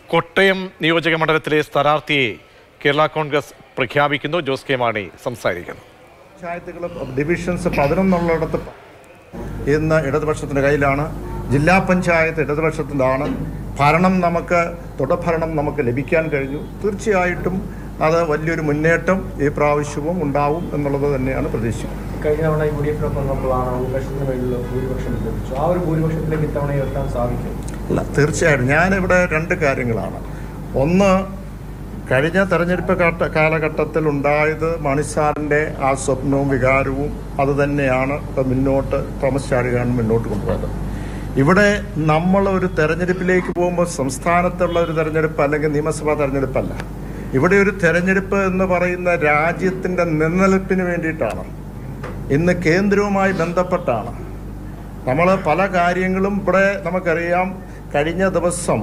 കോട്ടയം നിയോജക മണ്ഡലത്തിലെ സ്ഥാനാർത്ഥിയെ കേരള കോൺഗ്രസ് പ്രഖ്യാപിക്കുന്നു ജോസ് കെ മാണി സംസാരിക്കുന്നു പഞ്ചായത്തുകളും ഡിവിഷൻസ് പതിനൊന്നുള്ളിടത്ത് ഇന്ന് ഇടതുപക്ഷത്തിൻ്റെ കയ്യിലാണ് ജില്ലാ പഞ്ചായത്ത് ഇടതുപക്ഷത്തിലാണ് ഭരണം നമുക്ക് തുടർഭരണം നമുക്ക് ലഭിക്കാൻ കഴിഞ്ഞു തീർച്ചയായിട്ടും അത് വലിയൊരു മുന്നേറ്റം ഈ പ്രാവശ്യവും ഉണ്ടാവും എന്നുള്ളത് തന്നെയാണ് പ്രതീക്ഷിക്കുന്നത് കഴിഞ്ഞ തവണ യു ഡി എഫിനൊപ്പം വന്നപ്പോഴാണ് ഒരു ലക്ഷത്തിന് മേളിൽ ഭൂരിപക്ഷം ലഭിച്ചു ആ ഒരു ഭൂരിപക്ഷത്തിലേക്ക് ഇത്തവണ ഉയർത്താൻ സാധിക്കും അല്ല തീർച്ചയായിട്ടും ഞാനിവിടെ രണ്ട് കാര്യങ്ങളാണ് ഒന്ന് കഴിഞ്ഞ തെരഞ്ഞെടുപ്പ് കാട്ട കാലഘട്ടത്തിൽ ഉണ്ടായത് മണിസാറിൻ്റെ ആ സ്വപ്നവും വികാരവും അത് തന്നെയാണ് ഇപ്പം മുന്നോട്ട് തോമസ് ചാഴികാണ് മുന്നോട്ട് കൊണ്ടുപോയത് ഇവിടെ നമ്മൾ ഒരു തെരഞ്ഞെടുപ്പിലേക്ക് പോകുമ്പോൾ സംസ്ഥാനത്തുള്ള ഒരു തെരഞ്ഞെടുപ്പ് അല്ലെങ്കിൽ നിയമസഭാ തെരഞ്ഞെടുപ്പല്ല ഇവിടെ ഒരു തെരഞ്ഞെടുപ്പ് എന്ന് പറയുന്ന രാജ്യത്തിൻ്റെ നിലനിൽപ്പിന് വേണ്ടിയിട്ടാണ് ഇന്ന് കേന്ദ്രവുമായി ബന്ധപ്പെട്ടാണ് നമ്മൾ പല കാര്യങ്ങളും ഇവിടെ നമുക്കറിയാം കഴിഞ്ഞ ദിവസം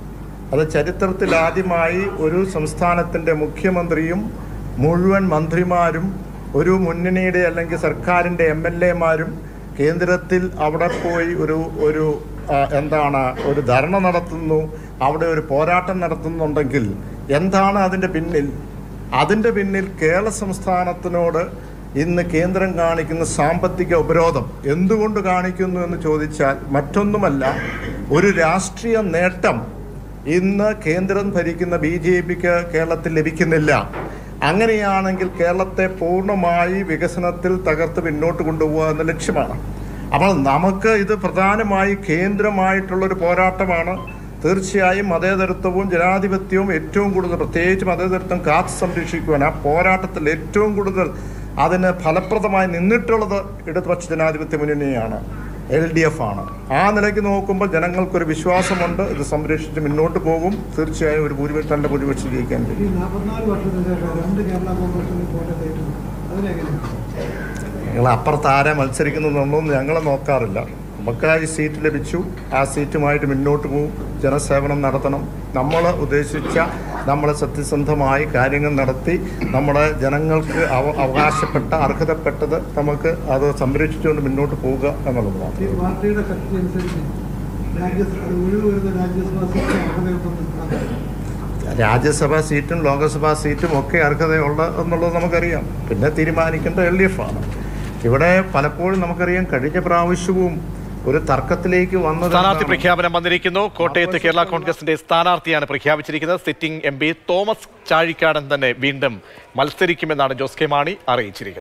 അത് ചരിത്രത്തിൽ ആദ്യമായി ഒരു സംസ്ഥാനത്തിൻ്റെ മുഖ്യമന്ത്രിയും മുഴുവൻ മന്ത്രിമാരും ഒരു മുന്നണിയുടെ അല്ലെങ്കിൽ സർക്കാരിൻ്റെ എം എൽ എമാരും കേന്ദ്രത്തിൽ അവിടെ പോയി ഒരു ഒരു ആ, എന്താണ് ഒരു ധർണ നടത്തുന്നു അവിടെ ഒരു പോരാട്ടം നടത്തുന്നുണ്ടെങ്കിൽ എന്താണ് അതിൻ്റെ പിന്നിൽ അതിൻ്റെ പിന്നിൽ കേരള സംസ്ഥാനത്തിനോട് ഇന്ന് കേന്ദ്രം കാണിക്കുന്ന സാമ്പത്തിക ഉപരോധം എന്തുകൊണ്ട് കാണിക്കുന്നു എന്ന് ചോദിച്ചാൽ മറ്റൊന്നുമല്ല ഒരു രാഷ്ട്രീയ നേട്ടം ഇന്ന് കേന്ദ്രം ഭരിക്കുന്ന ബി ജെ പിക്ക് കേരളത്തിൽ ലഭിക്കുന്നില്ല അങ്ങനെയാണെങ്കിൽ കേരളത്തെ പൂർണ്ണമായി വികസനത്തിൽ തകർത്ത് പിന്നോട്ട് കൊണ്ടുപോകുക എന്ന ലക്ഷ്യമാണ് അപ്പോൾ നമുക്ക് ഇത് പ്രധാനമായി കേന്ദ്രമായിട്ടുള്ളൊരു പോരാട്ടമാണ് തീർച്ചയായും മതേതരത്വവും ജനാധിപത്യവും ഏറ്റവും കൂടുതൽ പ്രത്യേകിച്ച് മതേതരത്വം കാത്തു സംരക്ഷിക്കുവാൻ ആ പോരാട്ടത്തിൽ ഏറ്റവും കൂടുതൽ അതിന് ഫലപ്രദമായി നിന്നിട്ടുള്ളത് ഇടതുപക്ഷ ജനാധിപത്യ മുന്നണിയാണ് എൽ ഡി എഫ് ആണ് ആ നിലയ്ക്ക് നോക്കുമ്പോൾ ജനങ്ങൾക്കൊരു വിശ്വാസമുണ്ട് ഇത് സംരക്ഷിച്ച് മുന്നോട്ട് പോകും തീർച്ചയായും ഒരു ഭൂരിപക്ഷം നല്ല ഭൂരിപക്ഷം ജയിക്കാൻ കഴിയും ഈ നാൽപ്പത്തിനാല് വർഷത്തിന് ശേഷം രണ്ട് കേരള കോൺഗ്രസിന് കോട്ടയത്ത് ഏറ്റുമുട്ടും അതിനെങ്ങനെയാണ് ഞങ്ങൾ അപ്പുറത്ത് ആരാ മത്സരിക്കുന്നതെന്നൊന്നും ഞങ്ങൾ നോക്കാറില്ല നമുക്ക് ആ ഈ സീറ്റ് ലഭിച്ചു ആ സീറ്റുമായിട്ട് മുന്നോട്ട് പോകും ജനസേവനം നടത്തണം നമ്മൾ ഉദ്ദേശിച്ച നമ്മൾ സത്യസന്ധമായി കാര്യങ്ങൾ നടത്തി നമ്മുടെ ജനങ്ങൾക്ക് അവ അവകാശപ്പെട്ട അർഹതപ്പെട്ടത് നമുക്ക് അത് സംരക്ഷിച്ചുകൊണ്ട് മുന്നോട്ട് പോവുക എന്നുള്ളത് ഈ മാത്രം പാർട്ടിയുടെ ശക്തി അനുസരിച്ച് രാജ്യസഭ ഒഴിവ് വരുന്ന രാജ്യസഭാ സീറ്റ് അർഹതയുണ്ടെന്ന് രാജ്യസഭാ സീറ്റും ലോക്സഭാ സീറ്റും ഒക്കെ അർഹതയുള്ള എന്നുള്ളത് നമുക്കറിയാം പിന്നെ തീരുമാനിക്കേണ്ട എൽ ഡി എഫ് ആണ് ഇവിടെ പലപ്പോഴും നമുക്കറിയാം കഴിഞ്ഞ പ്രാവശ്യവും ഒരു തർക്കത്തിലേക്ക് വന്നത് സ്ഥാനാർത്ഥി എന്താണ്? പ്രഖ്യാപനം വന്നിരിക്കുന്നു കോട്ടയത്ത് കേരള കോൺഗ്രസിന്റെ സ്ഥാനാർത്ഥിയാണ് പ്രഖ്യാപിച്ചിരിക്കുന്നത് sitting M P Thomas Chazhikadan തന്നെ വീണ്ടും മത്സരിക്കുമെന്നാണ് ജോസ് കെ മാണി അറിയിച്ചിരിക്കുന്നത്